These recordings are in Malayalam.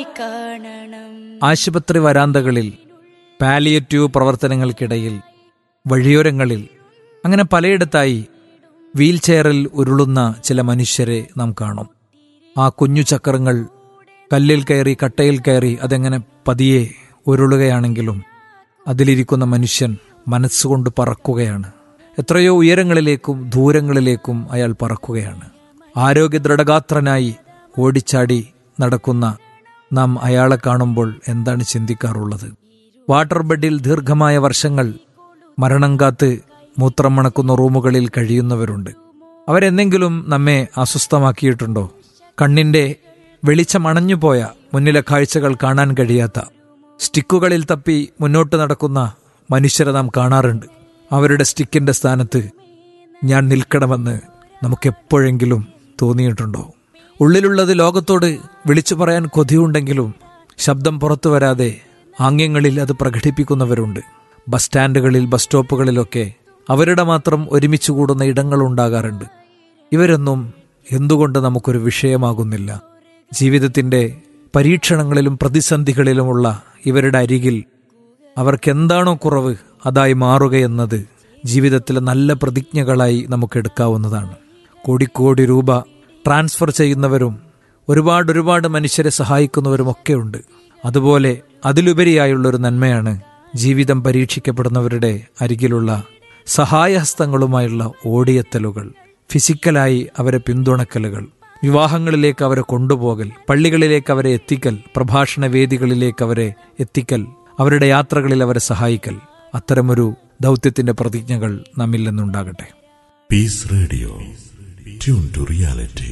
കാണണം ആശുപത്രി വരാന്തകളിൽ പാലിയേറ്റീവ് പ്രവർത്തനങ്ങൾക്കിടയിൽ വഴിയോരങ്ങളിൽ അങ്ങനെ പലയിടത്തായി വീൽചെയറിൽ ഉരുളുന്ന ചില മനുഷ്യരെ നാം കാണും ആ കുഞ്ഞു ചക്രങ്ങൾ കല്ലിൽ കയറി കട്ടയിൽ കയറി അതെങ്ങനെ പതിയെ ഉരുളുകയാണെങ്കിലും അതിലിരിക്കുന്ന മനുഷ്യൻ മനസ്സുകൊണ്ട് പറക്കുകയാണ് എത്രയോ ഉയരങ്ങളിലേക്കും ദൂരങ്ങളിലേക്കും അയാൾ പറക്കുകയാണ് ആരോഗ്യ ദൃഢഗാത്രനായി ഓടിച്ചാടി നടക്കുന്ന നാം അയാളെ കാണുമ്പോൾ എന്താണ് ചിന്തിക്കാറുള്ളത് വാട്ടർ ബെഡിൽ ദീർഘമായ വർഷങ്ങൾ മരണം കാത്ത് മൂത്രം മണക്കുന്ന റൂമുകളിൽ കഴിയുന്നവരുണ്ട് അവരെന്തെങ്കിലും നമ്മെ അസ്വസ്ഥമാക്കിയിട്ടുണ്ടോ കണ്ണിന്റെ വെളിച്ചം അണഞ്ഞുപോയ മുന്നിലെ കാഴ്ചകൾ കാണാൻ കഴിയാത്ത സ്റ്റിക്കുകളിൽ തപ്പി മുന്നോട്ട് നടക്കുന്ന മനുഷ്യരെ നാം കാണാറുണ്ട് അവരുടെ സ്റ്റിക്കിന്റെ സ്ഥാനത്ത് ഞാൻ നിൽക്കണമെന്ന് നമുക്കെപ്പോഴെങ്കിലും തോന്നിയിട്ടുണ്ടോ ഉള്ളിലുള്ളത് ലോകത്തോട് വിളിച്ചു പറയാൻ കൊതിയുണ്ടെങ്കിലും ശബ്ദം പുറത്തു വരാതെ ആംഗ്യങ്ങളിൽ അത് പ്രകടിപ്പിക്കുന്നവരുണ്ട് ബസ് സ്റ്റാൻഡുകളിൽ ബസ് സ്റ്റോപ്പുകളിലൊക്കെ അവരുടെ മാത്രം ഒരുമിച്ച് കൂടുന്ന ഇടങ്ങളുണ്ടാകാറുണ്ട് ഇവരൊന്നും എന്തുകൊണ്ട് നമുക്കൊരു വിഷയമാകുന്നില്ല ജീവിതത്തിന്റെ പരീക്ഷണങ്ങളിലും പ്രതിസന്ധികളിലുമുള്ള ഇവരുടെ അരികിൽ അവർക്കെന്താണോ കുറവ് അതായി മാറുകയെന്നത് ജീവിതത്തിലെ നല്ല പ്രതിജ്ഞകളായി നമുക്ക് എടുക്കാവുന്നതാണ് കോടിക്കോടി രൂപ ട്രാൻസ്ഫർ ചെയ്യുന്നവരും ഒരുപാട് ഒരുപാട് മനുഷ്യരെ സഹായിക്കുന്നവരുമൊക്കെ ഉണ്ട് അതുപോലെ അതിലുപരിയായുള്ളൊരു നന്മയാണ് ജീവിതം പരീക്ഷിക്കപ്പെടുന്നവരുടെ അരികിലുള്ള സഹായഹസ്തങ്ങളുമായുള്ള ഓടിയെത്തലുകൾ ഫിസിക്കലായി അവരെ പിന്തുണക്കലുകൾ വിവാഹങ്ങളിലേക്ക് അവരെ കൊണ്ടുപോകൽ പള്ളികളിലേക്ക് അവരെ എത്തിക്കൽ പ്രഭാഷണ വേദികളിലേക്ക് അവരെ എത്തിക്കൽ അവരുടെ യാത്രകളിൽ അവരെ സഹായിക്കൽ അത്തരമൊരു ദൗത്യത്തിന്റെ പ്രതിജ്ഞകൾ നമ്മിൽ നിന്നുണ്ടാകട്ടെ Peace Radio. Tune to reality.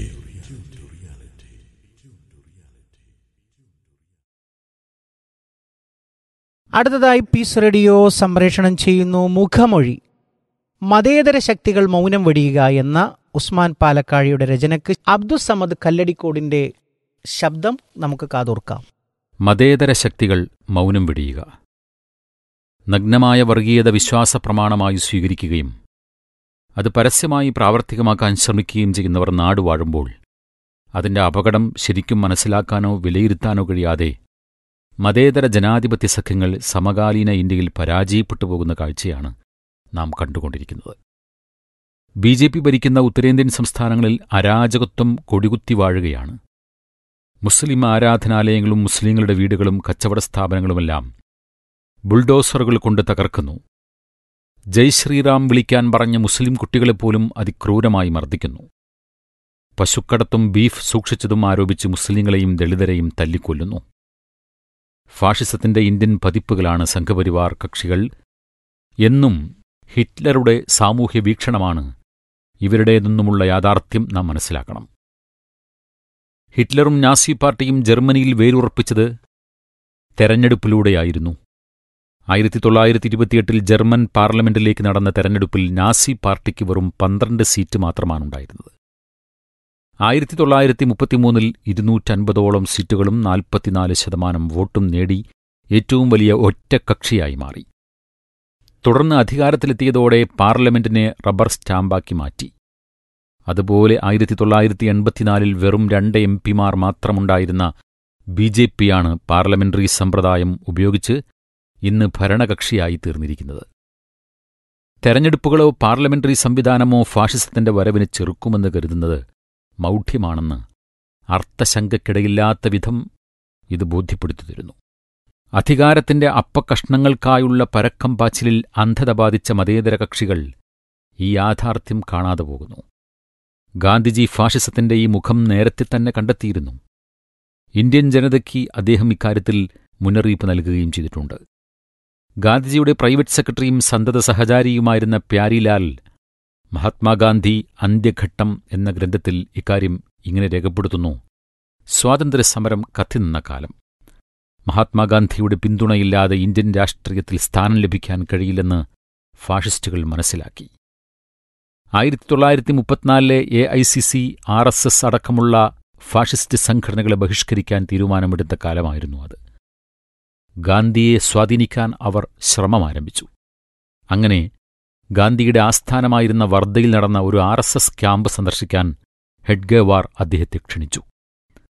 അടുത്തതായി പീസ് റേഡിയോ സംപ്രേഷണം ചെയ്യുന്നു മുഖമൊഴി മതേതര ശക്തികൾ മൗനം വെടിയുക എന്ന ഉസ്മാൻ പാലക്കാഴിയുടെ രചനയ്ക്ക് അബ്ദുസമദ് കല്ലടിക്കോടിന്റെ ശബ്ദം നമുക്ക് കാതോർക്കാം മതേതര ശക്തികൾ മൗനം വെടിയുക നഗ്നമായ വർഗീയത വിശ്വാസ പ്രമാണമായി സ്വീകരിക്കുകയും അത് പരസ്യമായി പ്രാവർത്തികമാക്കാൻ ശ്രമിക്കുകയും ചെയ്യുന്നവർ നാടുവാഴുമ്പോൾ അതിന്റെ അപകടം ശരിക്കും മനസ്സിലാക്കാനോ വിലയിരുത്താനോ കഴിയാതെ മതേതര ജനാധിപത്യ സഖ്യങ്ങൾ സമകാലീന ഇന്ത്യയിൽ പരാജയപ്പെട്ടു പോകുന്ന കാഴ്ചയാണ് നാം കണ്ടുകൊണ്ടിരിക്കുന്നത് ബി ജെ പി ഭരിക്കുന്ന ഉത്തരേന്ത്യൻ സംസ്ഥാനങ്ങളിൽ അരാജകത്വം കൊടികുത്തി വാഴുകയാണ് മുസ്ലിം ആരാധനാലയങ്ങളും മുസ്ലിങ്ങളുടെ വീടുകളും കച്ചവട സ്ഥാപനങ്ങളുമെല്ലാം ബുൾഡോസറുകൾ കൊണ്ട് തകർക്കുന്നു ജയ് ശ്രീറാം വിളിക്കാൻ പറഞ്ഞ മുസ്ലിം കുട്ടികളെപ്പോലും അതിക്രൂരമായി മർദ്ദിക്കുന്നു പശുക്കടത്തും ബീഫ് സൂക്ഷിച്ചതും ആരോപിച്ച് മുസ്ലിങ്ങളെയും ദളിതരെയും തല്ലിക്കൊല്ലുന്നു ഫാഷിസത്തിന്റെ ഇന്ത്യൻ പതിപ്പുകളാണ് സംഘപരിവാർ കക്ഷികൾ എന്നും ഹിറ്റ്ലറുടെ സാമൂഹ്യ വീക്ഷണമാണ് ഇവരുടേതെന്നുമുള്ള യാഥാർത്ഥ്യം നാം മനസ്സിലാക്കണം ഹിറ്റ്ലറും നാസി പാർട്ടിയും ജർമ്മനിയിൽ വേരുറപ്പിച്ചത് തെരഞ്ഞെടുപ്പിലൂടെയായിരുന്നു ആയിരത്തി തൊള്ളായിരത്തി ഇരുപത്തിയെട്ടിൽ ജർമ്മൻ പാർലമെന്റിലേക്ക് നടന്ന തെരഞ്ഞെടുപ്പിൽ നാസി പാർട്ടിക്ക് വെറും പന്ത്രണ്ട് സീറ്റ് മാത്രമാണുണ്ടായിരുന്നത് ആയിരത്തി തൊള്ളായിരത്തി മുപ്പത്തിമൂന്നിൽ ഇരുന്നൂറ്റൻപതോളം സീറ്റുകളും നാൽപ്പത്തിനാല് ശതമാനം വോട്ടും നേടി ഏറ്റവും വലിയ ഒറ്റക്കക്ഷിയായി മാറി തുടർന്ന് അധികാരത്തിലെത്തിയതോടെ പാർലമെന്റിനെ റബ്ബർ സ്റ്റാമ്പാക്കി മാറ്റി അതുപോലെ ആയിരത്തി തൊള്ളായിരത്തി എൺപത്തിനാലിൽ വെറും രണ്ട് എം പിമാർ മാത്രമുണ്ടായിരുന്ന ബി ജെ പിയാണ് പാർലമെന്ററി സമ്പ്രദായം ഉപയോഗിച്ച് ഇന്ന് ഭരണകക്ഷിയായി തീർന്നിരിക്കുന്നത് തെരഞ്ഞെടുപ്പുകളോ പാർലമെന്ററി സംവിധാനമോ ഫാഷിസത്തിന്റെ വരവിനെ ചെറുക്കുമെന്ന് കരുതുന്നത് മൗഢ്യമാണെന്ന് അർത്ഥശങ്കയ്ക്കിടയില്ലാത്ത വിധം ഇത് ബോധ്യപ്പെടുത്തി തരുന്നു അധികാരത്തിന്റെ അപ്പക്കഷ്ണങ്ങൾക്കായുള്ള പരക്കം പാച്ചിലിൽ അന്ധത ബാധിച്ച മതേതര കക്ഷികൾ ഈ യാഥാർത്ഥ്യം കാണാതെ പോകുന്നു ഗാന്ധിജി ഫാഷിസത്തിന്റെ ഈ മുഖം നേരത്തെ തന്നെ കണ്ടെത്തിയിരുന്നു ഇന്ത്യൻ ജനതയ്ക്ക് അദ്ദേഹം ഇക്കാര്യത്തിൽ മുന്നറിയിപ്പ് നൽകുകയും ചെയ്തിട്ടുണ്ട് ഗാന്ധിജിയുടെ പ്രൈവറ്റ് സെക്രട്ടറിയും സന്തത സഹചാരിയുമായിരുന്ന പ്യാരിലാൽ മഹാത്മാഗാന്ധി അന്ത്യഘട്ടം എന്ന ഗ്രന്ഥത്തിൽ ഇക്കാര്യം ഇങ്ങനെ രേഖപ്പെടുത്തുന്നു സ്വാതന്ത്ര്യസമരം കത്തിനിന്ന കാലം മഹാത്മാഗാന്ധിയുടെ പിന്തുണയില്ലാതെ ഇന്ത്യൻ രാഷ്ട്രീയത്തിൽ സ്ഥാനം ലഭിക്കാൻ കഴിയില്ലെന്ന് ഫാഷിസ്റ്റുകൾ മനസ്സിലാക്കി ആയിരത്തി തൊള്ളായിരത്തി മുപ്പത്തിനാലിലെ A I C C R S S അടക്കമുള്ള ഫാഷിസ്റ്റ് സംഘടനകളെ ബഹിഷ്കരിക്കാൻ തീരുമാനമെടുത്ത കാലമായിരുന്നു അത് ഗാന്ധിയെ സ്വാധീനിക്കാൻ അവർ ശ്രമമാരംഭിച്ചു അങ്ങനെ ഗാന്ധിയുടെ ആസ്ഥാനമായിരുന്ന വർദ്ധയിൽ നടന്ന ഒരു ആർ എസ് എസ് ക്യാമ്പ് സന്ദർശിക്കാൻ ഹെഡ്ഗേവാർ അദ്ദേഹത്തെ ക്ഷണിച്ചു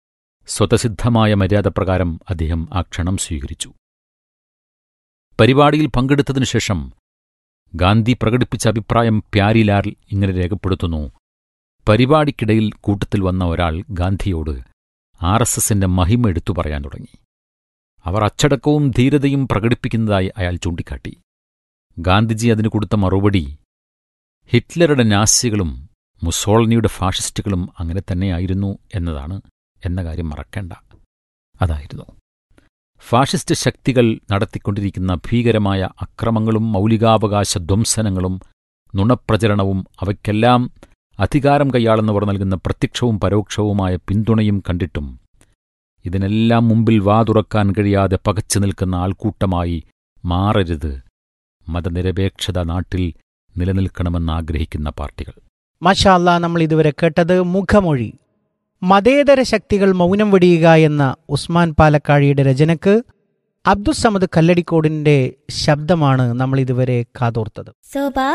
സ്വതസിദ്ധമായ മര്യാദപ്രകാരം അദ്ദേഹം ആ ക്ഷണം സ്വീകരിച്ചു പരിപാടിയിൽ പങ്കെടുത്തതിനു ശേഷം ഗാന്ധി പ്രകടിപ്പിച്ച അഭിപ്രായം പ്യാരിലാൽ ഇങ്ങനെ രേഖപ്പെടുത്തുന്നു പരിപാടിക്കിടയിൽ കൂട്ടത്തിൽ വന്ന ഒരാൾ ഗാന്ധിയോട് ആർ എസ് എസിന്റെ മഹിമ എടുത്തു പറയാൻ തുടങ്ങി അവർ അച്ചടക്കവും ധീരതയും പ്രകടിപ്പിക്കുന്നതായി അയാൾ ചൂണ്ടിക്കാട്ടി ഗാന്ധിജി അതിന് കൊടുത്ത മറുപടി ഹിറ്റ്ലറുടെ നാസികളും മുസോളിനിയുടെ ഫാഷിസ്റ്റുകളും അങ്ങനെ തന്നെയായിരുന്നു എന്നതാണ് എന്ന കാര്യം മറക്കേണ്ട അതായിരുന്നു ഫാഷിസ്റ്റ് ശക്തികൾ നടത്തിക്കൊണ്ടിരിക്കുന്ന ഭീകരമായ അക്രമങ്ങളും മൗലികാവകാശ ധ്വംസനങ്ങളും നുണപ്രചരണവും അവയ്ക്കെല്ലാം അധികാരം കൈയാളുന്നവർ നൽകുന്ന പ്രത്യക്ഷവും പരോക്ഷവുമായ പിന്തുണയും കണ്ടിട്ടും ഇതിനെല്ലാം മുമ്പിൽ വാതുറക്കാൻ കഴിയാതെ പകച്ചു നിൽക്കുന്ന ആൾക്കൂട്ടമായി മാറരുത് മതനിരപേക്ഷത നാട്ടിൽ നിലനിൽക്കണമെന്നാഗ്രഹിക്കുന്ന പാർട്ടികൾ മഷാല്ല നമ്മൾ ഇതുവരെ കേട്ടത് മുഖമൊഴി മതേതര ശക്തികൾ മൗനം വെടിയുക എന്ന ഉസ്മാൻ പാലക്കാഴിയുടെ രചനക്ക് അബ്ദുസമദ് കല്ലടിക്കോടിന്റെ ശബ്ദമാണ് നമ്മൾ ഇതുവരെ കാതോർത്തത് സോപാ